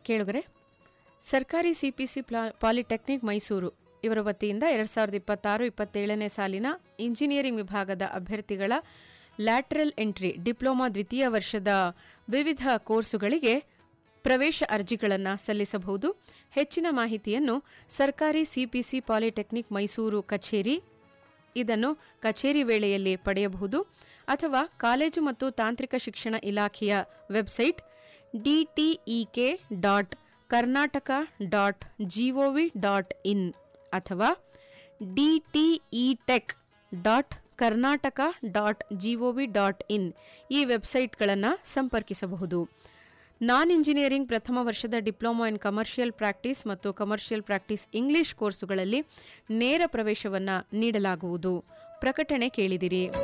ಕೇಳುಗರೆ ಸರ್ಕಾರಿ CPC ಪ್ಲಾ polytechnic Mysuru ಇವರ ವತಿಯಿಂದ ಎರಡು ಸಾವಿರದ ಇಪ್ಪತ್ತಾರು ಇಪ್ಪತ್ತೇಳನೇ ಸಾಲಿನ ಇಂಜಿನಿಯರಿಂಗ್ ವಿಭಾಗದ ಅಭ್ಯರ್ಥಿಗಳ ಲ್ಯಾಟ್ರಲ್ ಎಂಟ್ರಿ ಡಿಪ್ಲೊಮಾ ದ್ವಿತೀಯ ವರ್ಷದ ವಿವಿಧ ಕೋರ್ಸುಗಳಿಗೆ ಪ್ರವೇಶ ಅರ್ಜಿಗಳನ್ನು ಸಲ್ಲಿಸಬಹುದು ಹೆಚ್ಚಿನ ಮಾಹಿತಿಯನ್ನು ಸರ್ಕಾರಿ ಸಿಪಿಸಿ ಪಾಲಿಟೆಕ್ನಿಕ್ ಮೈಸೂರು ಕಚೇರಿ ಇದನ್ನು ಕಚೇರಿ ವೇಳೆಯಲ್ಲಿ ಪಡೆಯಬಹುದು ಅಥವಾ ಕಾಲೇಜು ಮತ್ತು ತಾಂತ್ರಿಕ ಶಿಕ್ಷಣ ಇಲಾಖೆಯ website DTEK dot Karnataka dot GOV dot in ಅಥವಾ DTE tech dot Karnataka dot GOV dot in ಈ ವೆಬ್ಸೈಟ್ಗಳನ್ನು ಸಂಪರ್ಕಿಸಬಹುದು ನಾನ್ ಇಂಜಿನಿಯರಿಂಗ್ ಪ್ರಥಮ ವರ್ಷದ ಡಿಪ್ಲೊಮಾ ಇನ್ ಕಮರ್ಷಿಯಲ್ ಪ್ರಾಕ್ಟೀಸ್ ಮತ್ತು ಕಮರ್ಷಿಯಲ್ ಪ್ರಾಕ್ಟೀಸ್ ಇಂಗ್ಲಿಷ್ ಕೋರ್ಸುಗಳಲ್ಲಿ ನೇರ ಪ್ರವೇಶವನ್ನು ನೀಡಲಾಗುವುದು ಪ್ರಕಟಣೆ ಕೇಳಿದಿರಿ